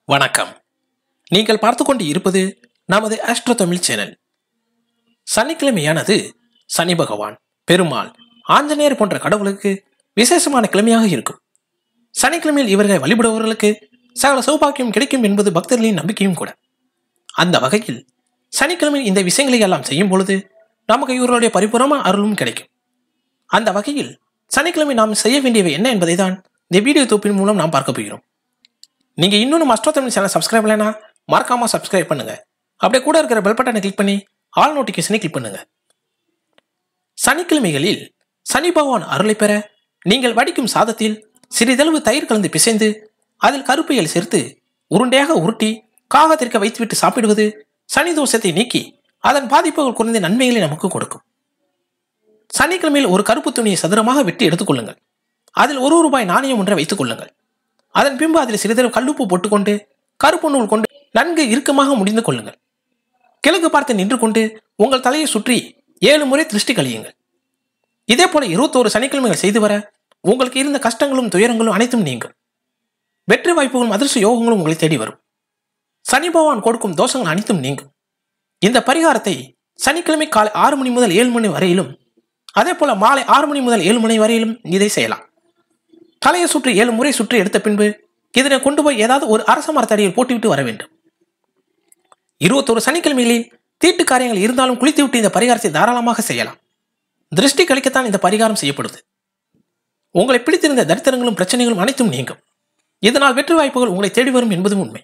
வணக்கம் நீங்கள் பார்த்து கொண்டு இருப்பது நமது ஆஸ்ட்ரோ தமிழ் சேனல் சனிக்கிழமையானது சனி பகவான் பெருமாள் ஆஞ்சநேயர் போன்ற கடவுளுக்கு விசேஷமான கிழமையாக இருக்கும் சனிக்கிழமையில் இவர்களை வழிபடுபவர்களுக்கு சகல சௌபாக்கியம் கிடைக்கும் என்பது பக்தர்களின் நம்பிக்கையும் கூட அந்த வகையில் சனிக்கிழமையில் இந்த விஷயங்களை எல்லாம் செய்யும் பொழுது நமக்கு இவர்களுடைய பரிபூர்ணமான அருளும் கிடைக்கும் அந்த வகையில் சனிக்கிழமை நாம் செய்ய வேண்டியவை என்ன என்பதை தான் இந்த வீடியோ தொப்பின் மூலம் நாம் பார்க்க போகிறோம் நீங்க இன்னும் நம்ம அஸ்ட்ரோ தமிழ் சேனல் சப்ஸ்கிரைப் பண்ணலைன்னா மறக்காம சப்ஸ்கிரைப் பண்ணுங்க அப்படியே கூட இருக்கிற பெல் பட்டனை கிளிக் பண்ணி ஆல் நோட்டிஃபிகேஷனை கிளிக் பண்ணுங்க சனிக்கிழமைகளில் சனி பகவான் அருளை பெற நீங்கள் வடிக்கும் சாதத்தில் சிறிதளவு தயிர் கலந்து பிசைந்து அதில் கருப்பையில் சேர்த்து உருண்டையாக உருட்டி காகத்திற்க வைத்துவிட்டு சாப்பிடுவது சனி தோஷத்தை நீக்கி அதன் பாதிப்புகள் குறைந்த நன்மைகளை நமக்கு கொடுக்கும் சனிக்கிழமையில் ஒரு கருப்பு துணியை சதுரமாக வெட்டி எடுத்துக்கொள்ளுங்கள் அதில் ஒரு ரூபாய் நாணயம் ஒன்றை வைத்துக் கொள்ளுங்கள் அதன் பின்பு அதில் சிறிதளவு கல்லுப்பு போட்டுக்கொண்டு கருப்பு நூல் கொண்டு நன்கு இறுக்கமாக முடிந்து கொள்ளுங்கள் கிழக்கு பார்த்து நின்று கொண்டு உங்கள் தலையை சுற்றி ஏழு முறை திருஷ்டி கழியுங்கள் இதே போல இருபத்தோரு சனிக்கிழமைகள் செய்து வர உங்களுக்கு இருந்த கஷ்டங்களும் துயரங்களும் அனைத்தும் நீங்கும் வெற்றி வாய்ப்புகளும் அதிர்ஷ்ட யோகங்களும் உங்களை தேடி வரும் சனி பகவான் கொடுக்கும் தோஷங்கள் அனைத்தும் நீங்கும் இந்த பரிகாரத்தை சனிக்கிழமை காலை ஆறு மணி முதல் ஏழு மணி வரையிலும் அதே போல மாலை ஆறு மணி முதல் ஏழு மணி வரையிலும் இதை செய்யலாம் தலையை சுற்றி ஏழு முறை சுற்றி எடுத்த பின்பு இதனை கொண்டு போய் ஏதாவது ஒரு அரச மரத்தடியில் போட்டுவிட்டு வர வேண்டும் இருபத்தொரு சனிக்கிழமைகளில் தீட்டு காரியங்கள் இருந்தாலும் குளித்துவிட்டு இந்த பரிகாரத்தை தாராளமாக செய்யலாம் திருஷ்டி கழிக்கத்தான் இந்த பரிகாரம் செய்யப்படுது உங்களை பிடித்திருந்த தரித்திரங்களும் பிரச்சனைகளும் அனைத்தும் நீங்கும் இதனால் வெற்றி வாய்ப்புகள் உங்களை தேடி வரும் என்பதும் உண்மை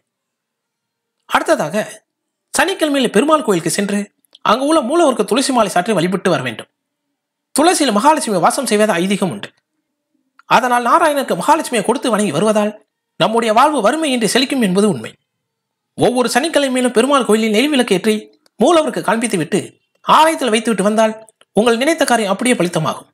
அடுத்ததாக சனிக்கிழமையில் பெருமாள் கோயிலுக்கு சென்று அங்கு உள்ள மூலவருக்கு துளசி மாலை சாற்றி வழிபட்டு வர வேண்டும் துளசியில் மகாலட்சுமி வாசம் செய்வது ஐதீகம் உண்டு அதனால் நாராயணனுக்கு மகாலட்சுமியை கொடுத்து வணங்கி வருவதால் நம்முடைய வாழ்வு வறுமை என்று செழிக்கும் என்பது உண்மை ஒவ்வொரு சனிக்கிழமையிலும் பெருமாள் கோயிலில் நெய் விளக்கு ஏற்றி மூலவருக்கு காண்பித்து விட்டு ஆலயத்தில் வைத்துவிட்டு வந்தால் உங்கள் நினைத்த காரியம் அப்படியே பலித்தமாகும்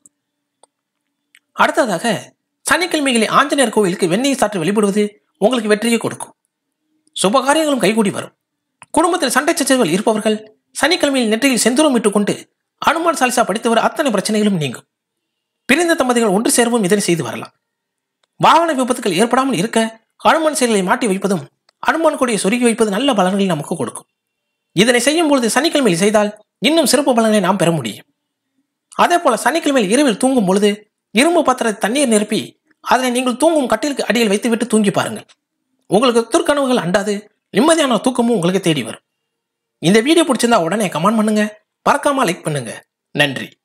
அடுத்ததாக சனிக்கிழமைகளில் ஆஞ்சநேயர் கோவிலுக்கு வெண்ணெய் சாற்றி வழிபடுவது உங்களுக்கு வெற்றியை கொடுக்கும் சுப காரியங்களும் கைகூடி வரும் குடும்பத்தில் சண்டை சச்சரவுகள் இருப்பவர்கள் சனிக்கிழமையில் நெற்றியில் செந்தூரம் இட்டுக்கொண்டு அனுமான் சாலிசா படித்தவர் அத்தனை பிரச்சனைகளும் நீங்கும் பிரிந்த தம்பதிகள் ஒன்று சேரவும் இதனை செய்து வரலாம் வாகன விபத்துகள் ஏற்படாமல் இருக்க அனுமன் செயல்களை மாட்டி வைப்பதும் அனுமான் கொடியை சொருகி வைப்பது நல்ல பலன்களை நமக்கு கொடுக்கும் இதனை செய்யும் பொழுது சனிக்கிழமையில் செய்தால் இன்னும் சிறப்பு பலன்களை நாம் பெற முடியும் அதே போல சனிக்கிழமையில் இரவில் தூங்கும் பொழுது இரும்பு பாத்திரத்தை தண்ணீர் நிரப்பி அதனை நீங்கள் தூங்கும் கட்டிலுக்கு அடியில் வைத்துவிட்டு தூங்கி பாருங்கள் உங்களுக்கு துர்க்கனவுகள் அண்டாது நிம்மதியான தூக்கமும் உங்களுக்கு தேடி வரும் இந்த வீடியோ பிடிச்சிருந்தா உடனே கமெண்ட் பண்ணுங்க பறக்காம லைக் பண்ணுங்க நன்றி